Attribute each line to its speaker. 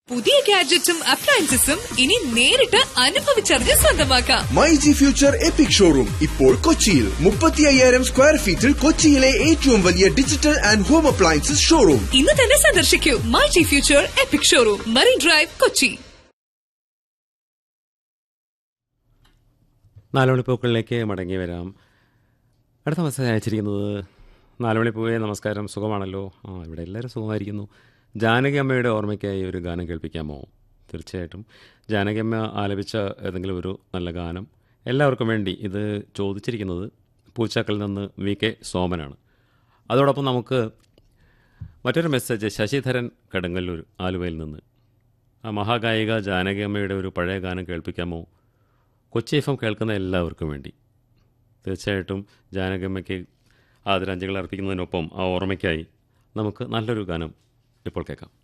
Speaker 1: പുതിയ ഗാഡ്ജറ്റ്സും അപ്ലയൻസസും ഇനി നേരിട്ട് അനുഭവിച്ചറിഞ്ഞ് സ്വന്തമാക്കാം
Speaker 2: my G future epic showroom ഇപ്പോൾ കൊച്ചിയിൽ മുപ്പത്തി അയ്യായിരം സ്ക്വയർ ഫീറ്റിൽ കൊച്ചിയിലെ ഏറ്റവും വലിയ digital and home appliances showroom
Speaker 1: ഇന്ന് തന്നെ സന്ദർശിക്കൂ my G future epic showroom Marine Drive Kochi
Speaker 3: നാലുമണിപ്പൂക്കളിലേക്ക് മടങ്ങി വരാം അടുത്ത മെസ്സേജ് അയച്ചിരിക്കുന്നത് നാലുമണിപ്പൂവേ നമസ്കാരം സുഖമാണല്ലോ ആ ഇവിടെ എല്ലാവരും സുഖമായിരിക്കുന്നു ജാനകി അമ്മയുടെ ഓർമ്മയ്ക്കായി ഒരു ഗാനം കേൾപ്പിക്കാമോ തീർച്ചയായിട്ടും ജാനകി അമ്മ ആലപിച്ച ഏതെങ്കിലും ഒരു നല്ല ഗാനം എല്ലാവർക്കും വേണ്ടി ഇത് ചോദിച്ചിരിക്കുന്നത് പൂച്ചാക്കൽ നിന്ന് വി കെ സോമനാണ് അതോടൊപ്പം നമുക്ക് മറ്റൊരു മെസ്സേജ് ശശിധരൻ കടുങ്ങല്ലൂർ ആലുവയിൽ നിന്ന് ആ മഹാഗായിക ജാനകി അമ്മയുടെ ഒരു പഴയ ഗാനം കേൾപ്പിക്കാമോ കൊച്ചി എഫ് എം കേൾക്കുന്ന എല്ലാവർക്കും വേണ്ടി തീർച്ചയായിട്ടും ജാനകമ്മയ്ക്ക് ആദരാഞ്ജലികൾ അർപ്പിക്കുന്നതിനൊപ്പം ആ ഓർമ്മയ്ക്കായി നമുക്ക് നല്ലൊരു ഗാനം ഇപ്പോൾ കേൾക്കാം